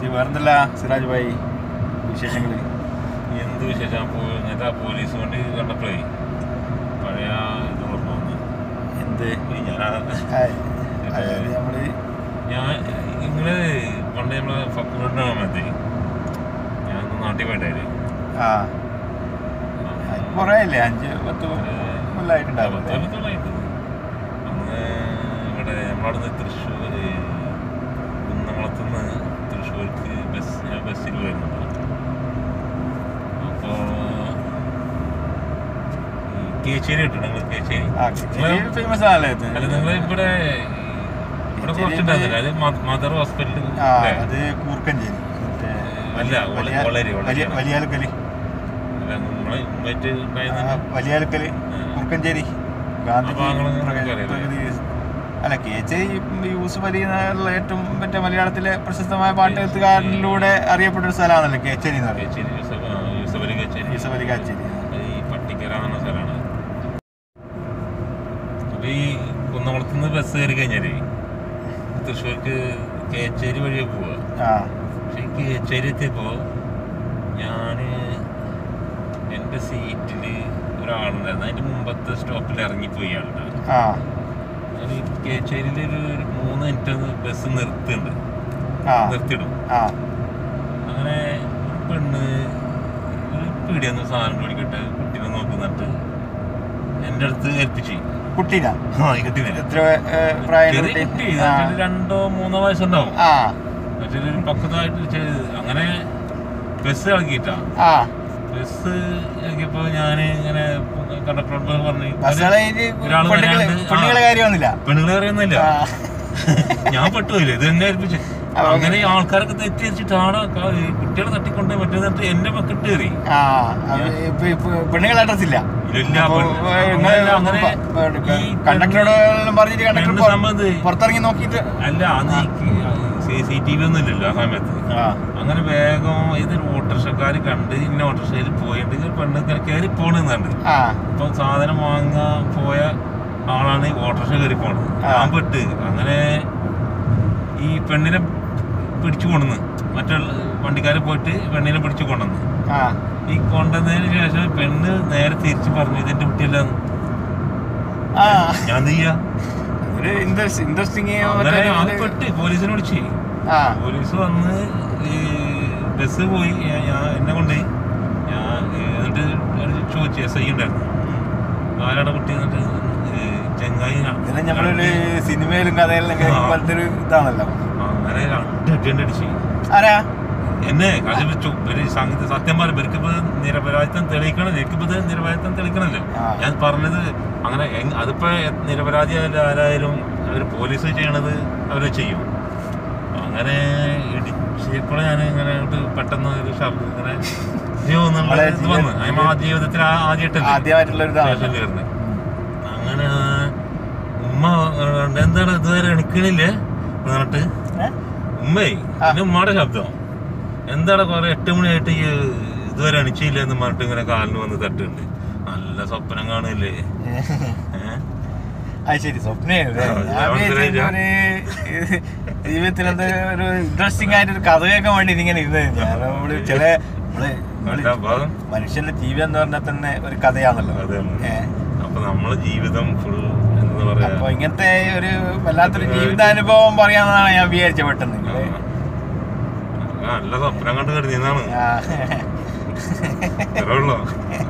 വേറെന്തല്ല സിറാജ് ഭായി വിശേഷങ്ങൾ എന്ത് വിശേഷം പോ- ഇങ്ങനത്തെ പോലീസ് വണ്ടി കണ്ടപ്പോഴേ പഴയ ഇത് ഓർമ്മ വന്നു എന്ത് ഈ ഞാൻ ഹായ്. അതായത് നമ്മള് ഞാൻ നിങ്ങള് പണ്ട് നമ്മളെ ഫക്കൂറിന്റെ സമയത്ത് ഞാൻ ഒന്ന് നാട്ടിൽ പോയിട്ടായിരുന്നു ആ കുറേ അല്ലേ അഞ്ച് പത്ത് കൊല്ലായിട്ടുണ്ടാവും പത്തോളമായിട്ട് അന്ന് ഇവിടെ നമ്മളവിടുന്ന് തൃശ്ശൂർ കുന്നംകുളത്തുനിന്ന് തൃശ്ശൂർക്ക് ബസ് ഞാൻ ബസ്സിൽ പോയിരുന്നുണ്ട് അപ്പോൾ കേച്ചേരി കിട്ടും നിങ്ങൾ കേച്ചേരി നിങ്ങള് ഫേമസ് ആണല്ലേ ഇത്? അല്ല നിങ്ങൾ ഇവിടെ ഇവിടെ കേച്ചേരി കുറച്ചുണ്ടായിരുന്നില്ല അത് മ- മദർ ഹോസ്പിറ്റൽ ആ അല്ലേ? അത് കൂർക്കഞ്ചേരി മറ്റേ അല്ല, വള- വലിയ- വളരി, വളരി. വലിയ- വലിയാലുക്കല് അല്ല, നമ്മളെ മുമ്പായിട്ട് ആ, ഉണ്ടായിരുന്ന വലിയാലുക്കല് ആ. കൂർക്കഞ്ചേരി ഗാന്ധി അപ്പൊ അങ്ങനെ പ്രഗ- നമുക്കറിയാം. പ്രഗതി അല്ല കേച്ചേരി യൂസുഫ് അലി എന്നുള്ള ഏറ്റവും മറ്റേ മലയാളത്തിലെ പ്രശസ്തമായ പാട്ടെഴുത്തുകാരനിലൂടെ അറിയപ്പെട്ട ഒരു സ്ഥലമാണല്ലോ കേച്ചേരി എന്ന് പറയുന്നത് കേച്ചേരി യൂസഫ് ആ, യൂസഫ് അലി കേച്ചേരി യൂസഫ് അലി കാച്ചേരി അത് ഈ പട്ടിക്കര എന്ന സ്ഥലമാണ് അപ്പൊ ഈ കുന്നംകുളത്ത് നിന്ന് ബസ് കയറി കഴിഞ്ഞാല് തൃശ്ശൂർക്ക് കേച്ചേരി വഴിയെ പോവുക ആ പക്ഷെ ഈ കേച്ചേരി എത്തിയപ്പോ ഞാന് എന്റെ സീറ്റില് ഒരാളുണ്ടായിരുന്നു അതിന്റെ മുമ്പത്തെ സ്റ്റോപ്പിൽ ഇറങ്ങിപ്പോയി ആളുടെ ആ ഞാൻ ഈ കേച്ചേരിയിൽ ഒരു ഒരു മൂന്ന് മിനിറ്റ് ബസ് നിർത്തുന്നുണ്ട് ആ നിർത്തിയിടും ആ അങ്ങനെ ഒരു പെണ്ണ് ഒരു പീടിയെന്ന് സാധനം മേടിക്കട്ടെ കുട്ടീനെ നോക്കുന്നിട്ട് എൻ്റെ അടുത്ത് ഏൽപ്പിച്ചു കുട്ടീനാ ആ ഈ കുട്ടീനെ എത്ര ഏ, പ്രായം ചെറിയ കുട്ടി കുട്ടി ആ. ഒരു രണ്ടോ മൂന്നോ വയസ്സുണ്ടാവും ആ മറ്റേ ഒരു പക്വതായിട്ട് ചെയ്ത് അങ്ങനെ ബസ് ഇളക്കിയിട്ടാ ആ ബസ് ഇറക്കിയപ്പോ ഞാൻ ഇങ്ങനെ കണ്ടക്ടറോട് പറഞ്ഞു ബസ്സുകളെ ഒരാള് പെണ്ണുങ്ങളെ വരാണ്ട് ആ. പെണ്ണുങ്ങളെ കാര്യം വന്നില്ല പെണ്ണുങ്ങൾ അറിയുന്നില്ല ആ. ഞാൻ പെട്ടുപോയില്ലേ ഇത് എന്നെ ഏൽപ്പിച്ചു ആ, അങ്ങനെ ഈ ആൾക്കാരൊക്കെ തെറ്റിദ്ധരിച്ചിട്ടാണ് കുട്ടികളെ തട്ടിക്കൊണ്ട് മറ്റേ തട്ടി എന്റെ പക്കട്ട് കയറി ആ അത് ഇപ്പൊ ഇപ്പൊ പെണ്ണുങ്ങളെ അഡ്രസ് ഇല്ല ഇല്ല അപ്പൊ, പെണ്ണ്- ഏ, അങ്ങനെയല്ല, അങ്ങനെ പ- ഈ കണ്ടക്ടറോട് എല്ലാം പറഞ്ഞിട്ട് പെണ്ണ് കണ്ടക്ടർ സംബന്ധ് പുറത്തിറങ്ങി നോക്കിയിട്ട് അല്ല അന്ന് സി സി ടി വി ഒന്നും ഇല്ലല്ലോ ആ സമയത്ത് ആ അങ്ങനെ വേഗം ഇതൊരു ഓട്ടോറിക്ഷക്കാർ കണ്ട് ഇന്ന ഓട്ടോറിക്ഷയിൽ പോയിട്ട് ഇങ്ങനെ പെണ്ണ് ഇങ്ങനെ കയറി പോണെന്നുണ്ട് ആ ഇപ്പൊ സാധനം വാങ്ങാൻ പോയ ആളാണ് ഈ ഓട്ടോറിക്ഷ കയറി പോണത് ആ. ഞാൻ പെട്ട് അങ്ങനെ ഈ പെണ്ണിനെ പിടിച്ചു കൊണ്ടുവന്ന് മറ്റുള്ള വണ്ടിക്കാരെ പോയിട്ട് പെണ്ണിനെ പിടിച്ചു കൊണ്ടുവന്ന് ആ ഈ കൊണ്ടുവന്നതിന് ശേഷം പെണ്ണ് നേരെ തിരിച്ചു പറഞ്ഞു ഇതെന്റെ കുട്ടിയല്ലാന്ന് ആ ഞാൻ എന്ത് ചെയ്യാ ഒരു ഇൻട്രസ്റ്റിംഗ് അങ്ങനെ അത് പെട്ട് പോലീസിനെ വിളിച്ച് ആ പോലീസ് വന്ന് ഈ ബസ് പോയി ഞാൻ ഞാൻ- എന്നെ കൊണ്ട് ഞാൻ ഏ, എന്നിട്ട് ഒരു ചോദിച്ചു എസ് ഐ ഉണ്ടായിരുന്നു ആരാടെ കുട്ടി എന്നിട്ട് ഏ, ചെങ്ങായി ഞാൻ- ഇതിനെ നമ്മളൊരു സിനിമയിലും കഥയിലും ആ. പോലത്തെ ഒരു ഇതാണല്ലോ അങ്ങനെ രണ്ട് അറ്റൻഡ് അടിച്ച് ആരാ എന്നെ കാശ് വെച്ചു ഒരു സംഗീത സത്യം പറയും ഇവർക്കിപ്പോ നിരപരാധിത്വം തെളിയിക്കണം എനിക്കിപ്പോ ഇത് നിരപരാധിത്വം തെളിയിക്കണല്ലോ ആ. ഞാൻ പറഞ്ഞത് അങ്ങനെ എങ്- അതിപ്പോ നിരപരാധി ആയാലും ആരായാലും അവർ പോലീസ് ചെയ്യണത് അവർ ചെയ്യും അങ്ങനെ ഇടിച്ചപ്പോൾ ഞാൻ ഇങ്ങനെ അങ്ങോട്ട് പെട്ടെന്ന് ഒരു ശബ്ദം ഇങ്ങനെ അയ്യോ എന്നുള്ള നമ്മളെ ഇത് വന്നു ജീവിത- അയ്യോ, ആ ജീവിതത്തിൽ ആ- ആദ്യമായിട്ടല്ലേ ആദ്യമായിട്ടുള്ള ഒരു ഇതാണല്ലോ സ്റ്റേഷനിൽ കയറുന്നത് അങ്ങനെ ഉമ്മ കണ്ട് എന്താണ് ഇതുവരെ എണിക്കണില്ലേ എന്ന് പറഞ്ഞിട്ട് ഏ? ഉമ്മേ ആ. എന്റെ ഉമ്മയുടെ ശബ്ദം എന്താണ് കൊറേ എട്ട് മണിയായിട്ട് ഈ ഇതുവരെ എണിച്ചില്ല എന്ന് പറഞ്ഞിട്ട് ഇങ്ങനെ കാലിന് വന്ന് തട്ടുണ്ട് നല്ല സ്വപ്നം കാണില്ലേ ഏഹ് അത് ശരി സ്വപ്നമായിരുന്നു ആ, ഞാൻ ഞാൻ വിചാരിച്ചു മനസ്സിലായില്ല. ഒരു ജീവിതത്തിൽ എന്ത് ഒരു ഇൻട്രസ്റ്റിംഗ് ആയിട്ട് ഒരു കഥ കേൾക്കാൻ വേണ്ടി ഇങ്ങനെ ഇരുന്നത് ഞാൻ നമ്മള് ചില നമ്മള് നമ്മള് നല്ല ഭാഗം മനുഷ്യന്റെ ജീവിതം എന്ന് പറഞ്ഞാൽ തന്നെ ഒരു കഥയാണല്ലോ അതാണ്. ഏ. അപ്പൊ നമ്മളെ ജീവിതം ഫുൾ എന്താ പറയാ അപ്പൊ ഇങ്ങനത്തെ ഒരു വല്ലാത്തൊരു ജീവിതാനുഭവം പറയാമെന്നാണ് ഞാൻ വിചാരിച്ചത് പെട്ടെന്ന് നിങ്ങള് ആ, നല്ല സ്വപ്നം കണ്ട് കിടന്നാണ് ആ. ഇത്രേ ഉള്ളൂ